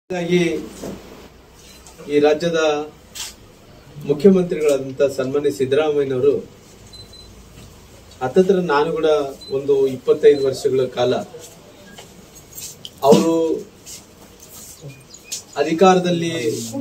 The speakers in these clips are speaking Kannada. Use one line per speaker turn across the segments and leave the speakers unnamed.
ಹಾಗಾಗಿ ಈ ರಾಜ್ಯದ ಮುಖ್ಯಮಂತ್ರಿಗಳಾದಂಥ ಸನ್ಮಾನ್ಯ ಸಿದ್ದರಾಮಯ್ಯನವರು ಹತ್ತತ್ರ ನಾನು ಕೂಡ ಒಂದು ಇಪ್ಪತ್ತೈದು ವರ್ಷಗಳ ಕಾಲ ಅವರು ಅಧಿಕಾರದಲ್ಲಿ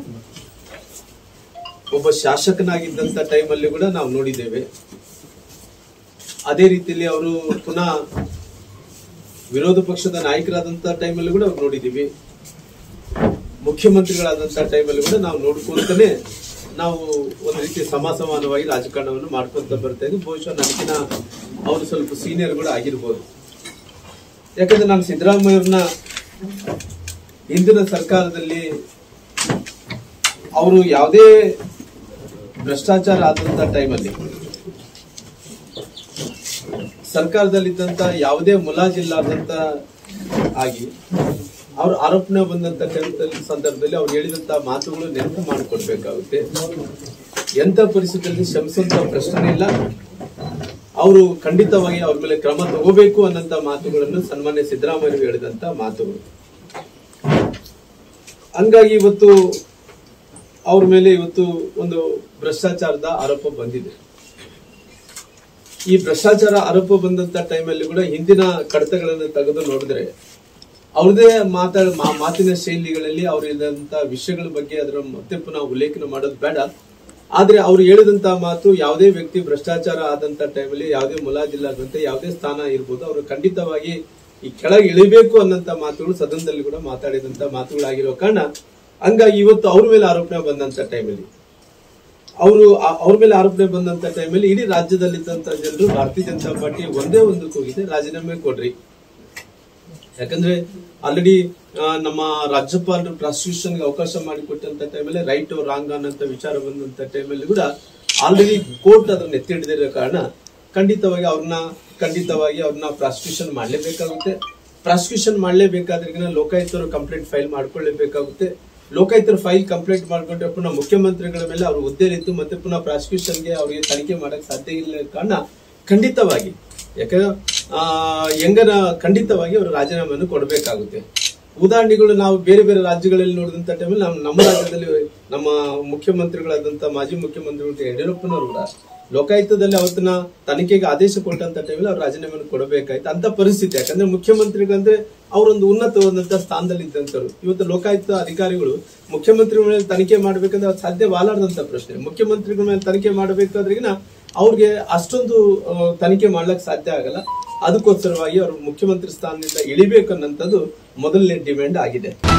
ಒಬ್ಬ ಶಾಸಕನಾಗಿದ್ದಂತ ಟೈಮಲ್ಲಿ ಕೂಡ ನಾವು ನೋಡಿದ್ದೇವೆ ಅದೇ ರೀತಿಯಲ್ಲಿ ಅವರು ಪುನಃ ವಿರೋಧ ಪಕ್ಷದ ನಾಯಕರಾದಂತ ಟೈಮಲ್ಲಿ ಕೂಡ ಅವ್ರು ನೋಡಿದ್ದೀವಿ ಮುಖ್ಯಮಂತ್ರಿಗಳಾದಂತ ಟೈಮಲ್ಲಿ ಕೂಡ ನಾವು ನೋಡ್ಕೊಂತಾನೆ ನಾವು ಒಂದು ರೀತಿ ಸಮಾಸಮಾನವಾಗಿ ರಾಜಕಾರಣವನ್ನು ಮಾಡ್ಕೊಂತ ಬರ್ತಾ ಇದ್ವಿ ಬಹುಶಃ ನನಗಿನ ಅವರು ಸ್ವಲ್ಪ ಸೀನಿಯರ್ ಕೂಡ ಆಗಿರ್ಬೋದು ಯಾಕಂದ್ರೆ ನಾನು ಸಿದ್ದರಾಮಯ್ಯವ್ರನ್ನ ಹಿಂದಿನ ಸರ್ಕಾರದಲ್ಲಿ ಅವರು ಯಾವುದೇ ಭ್ರಷ್ಟಾಚಾರ ಆದಂತ ಟೈಮಲ್ಲಿ ಸರ್ಕಾರದಲ್ಲಿದ್ದಂತ ಯಾವುದೇ ಮುಲಾಜಿಲ್ಲಾದಂತ ಆಗಿ ಅವ್ರ ಆರೋಪಣೆ ಬಂದಂತ ಟೈಮಲ್ಲಿ- ಸಂದರ್ಭದಲ್ಲಿ ಅವ್ರು ಹೇಳಿದಂತ ಮಾತುಗಳು ನೆನಪು ಮಾಡಿಕೊಡ್ಬೇಕಾಗುತ್ತೆ ಎಂತ ಪರಿಸ್ಥಿತಿಯಲ್ಲಿ ಶ್ರಮಿಸುವಂತ ಪ್ರಶ್ನೆ ಇಲ್ಲ ಅವರು ಖಂಡಿತವಾಗಿ ಅವ್ರ ಮೇಲೆ ಕ್ರಮ ತಗೋಬೇಕು ಅನ್ನಂತ ಮಾತುಗಳನ್ನು ಸನ್ಮಾನ್ಯ ಸಿದ್ದರಾಮಯ್ಯ ಹೇಳಿದಂತ ಮಾತುಗಳು ಹಂಗಾಗಿ ಇವತ್ತು ಅವ್ರ ಮೇಲೆ ಇವತ್ತು ಒಂದು ಭ್ರಷ್ಟಾಚಾರದ ಆರೋಪ ಬಂದಿದೆ ಈ ಭ್ರಷ್ಟಾಚಾರ ಆರೋಪ ಬಂದಂತ ಟೈಮಲ್ಲಿ ಕೂಡ ಹಿಂದಿನ ಕಡತಗಳನ್ನು ತೆಗೆದು ನೋಡಿದ್ರೆ ಅವ್ರದೇ ಮಾತಾಡ ಮಾ- ಮಾತಿನ ಶೈಲಿಗಳಲ್ಲಿ ಅವ್ರು ಹೇಳಿದಂತ ವಿಷಯಗಳ ಬಗ್ಗೆ ಅದರ ಮತ್ತೆ ಪುನಃ ಉಲ್ಲೇಖನ ಮಾಡೋದು ಬೇಡ ಆದ್ರೆ ಅವ್ರು ಹೇಳಿದಂತ ಮಾತು ಯಾವುದೇ ವ್ಯಕ್ತಿ ಭ್ರಷ್ಟಾಚಾರ ಆದಂತ ಟೈಮಲ್ಲಿ ಯಾವುದೇ ಮುಲಾಜಿಲ್ಲಾದಂತೆ ಯಾವುದೇ ಸ್ಥಾನ ಇರ್ಬೋದು ಅವರು ಖಂಡಿತವಾಗಿ ಈ ಕೆಳಗೆ ಇಳಿಬೇಕು ಅನ್ನಂತ ಮಾತುಗಳು ಸದನದಲ್ಲಿ ಕೂಡ ಮಾತಾಡಿದಂತ ಮಾತುಗಳಾಗಿರೋ ಕಾರಣ ಹಂಗಾಗಿ ಇವತ್ತು ಅವ್ರ ಮೇಲೆ ಆರೋಪಣೆ ಬಂದಂತ ಟೈಮಲ್ಲಿ ಅವರು ಅವ್ರ ಮೇಲೆ ಆರೋಪಣೆ ಬಂದಂತ ಟೈಮಲ್ಲಿ ಇಡೀ ರಾಜ್ಯದಲ್ಲಿದ್ದಂತ ಜನರು ಭಾರತೀಯ ಜನತಾ ಪಾರ್ಟಿ ಒಂದೇ ಒಂದು ಕೂಗಿದೆ ರಾಜೀನಾಮೆ ಕೊಡ್ರಿ ಯಾಕಂದ್ರೆ ಆಲ್ರೆಡಿ ನಮ್ಮ ರಾಜ್ಯಪಾಲರು ಪ್ರಾಸಿಕ್ಯೂಷನ್ಗೆ ಅವಕಾಶ ಮಾಡಿಕೊಟ್ಟಂತ ಟೈಮಲ್ಲಿ ರೈಟ್ ರಾಂಗ್ ಅನ್ನಂತ ವಿಚಾರ ಬಂದಂತ ಟೈಮಲ್ಲಿ ಕೂಡ ಆಲ್ರೆಡಿ ಕೋರ್ಟ್ ಅದನ್ನ ಎತ್ತಿ ಹಿಡಿದಿರೋ ಕಾರಣ ಖಂಡಿತವಾಗಿ ಅವ್ರನ್ನ ಖಂಡಿತವಾಗಿ ಅವ್ರನ್ನ ಪ್ರಾಸಿಕ್ಯೂಷನ್ ಮಾಡಲೇಬೇಕಾಗುತ್ತೆ ಪ್ರಾಸಿಕ್ಯೂಷನ್ ಮಾಡಲೇಬೇಕಾದ್ರೆ ಲೋಕಾಯುಕ್ತರು ಕಂಪ್ಲೇಂಟ್ ಫೈಲ್ ಮಾಡ್ಕೊಳ್ಳೇಬೇಕಾಗುತ್ತೆ ಲೋಕಾಯುಕ್ತರ ಫೈಲ್ ಕಂಪ್ಲೇಂಟ್ ಮಾಡ್ಕೊಂಡ್ರೆ ಪುನಃ ಮುಖ್ಯಮಂತ್ರಿಗಳ ಮೇಲೆ ಅವ್ರ ಹುದ್ದೆಲಿತ್ತು ಮತ್ತೆ ಪುನಃ ಪ್ರಾಸಿಕ್ಯೂಷನ್ಗೆ ಅವರಿಗೆ ತನಿಖೆ ಮಾಡಕ್ ಸಾಧ್ಯ ಇಲ್ಲ ಕಾರಣ ಖಂಡಿತವಾಗಿ ಯಾಕಂದ್ರೆ ಆ, ಹೆಂಗನ ಖಂಡಿತವಾಗಿ ಅವರು ರಾಜೀನಾಮೆಯನ್ನು ಕೊಡಬೇಕಾಗುತ್ತೆ ಉದಾಹರಣೆಗಳು ನಾವು ಬೇರೆ ಬೇರೆ ರಾಜ್ಯಗಳಲ್ಲಿ ನೋಡಿದಂತ ಟೈಮಲ್ಲಿ ನಮ್ಮ ನಮ್ಮ ರಾಜ್ಯದಲ್ಲಿ ನಮ್ಮ ಮುಖ್ಯಮಂತ್ರಿಗಳಾದಂತ ಮಾಜಿ ಮುಖ್ಯಮಂತ್ರಿಗಳು ಯಡಿಯೂರಪ್ಪನವರು ಕೂಡ ಲೋಕಾಯುಕ್ತದಲ್ಲಿ ಅವತ್ತಿನ ತನಿಖೆಗೆ ಆದೇಶ ಕೊಟ್ಟಂತ ಟೈಮಲ್ಲಿ ಅವ್ರು ರಾಜೀನಾಮೆಯನ್ನು ಕೊಡಬೇಕಾಯ್ತು ಅಂತ ಪರಿಸ್ಥಿತಿ ಯಾಕಂದ್ರೆ ಮುಖ್ಯಮಂತ್ರಿಗಳಂದ್ರೆ ಅವರೊಂದು ಉನ್ನತವಾದಂತ ಸ್ಥಾನದಲ್ಲಿ ಇದ್ದಂತರು ಇವತ್ತು ಲೋಕಾಯುಕ್ತ ಅಧಿಕಾರಿಗಳು ಮುಖ್ಯಮಂತ್ರಿಗಳ ಮೇಲೆ ತನಿಖೆ ಮಾಡ್ಬೇಕಂದ್ರೆ ಅದು ಸಾಧ್ಯವಾಲಾರ್ದಂತ ಪ್ರಶ್ನೆ ಮುಖ್ಯಮಂತ್ರಿಗಳ ಮೇಲೆ ತನಿಖೆ ಮಾಡಬೇಕಾದ್ರಿಗಿನ ಅವ್ರಿಗೆ ಅಷ್ಟೊಂದು ಆ, ತನಿಖೆ ಮಾಡ್ಲಕ್ ಸಾಧ್ಯ ಆಗಲ್ಲ ಅದಕ್ಕೋಸ್ಕರವಾಗಿ ಅವರು ಮುಖ್ಯಮಂತ್ರಿ ಸ್ಥಾನದಿಂದ ಇಳಿಬೇಕು ಅನ್ನೋಂಥದ್ದು ಮೊದಲನೇ ಡಿಮ್ಯಾಂಡ್ ಆಗಿದೆ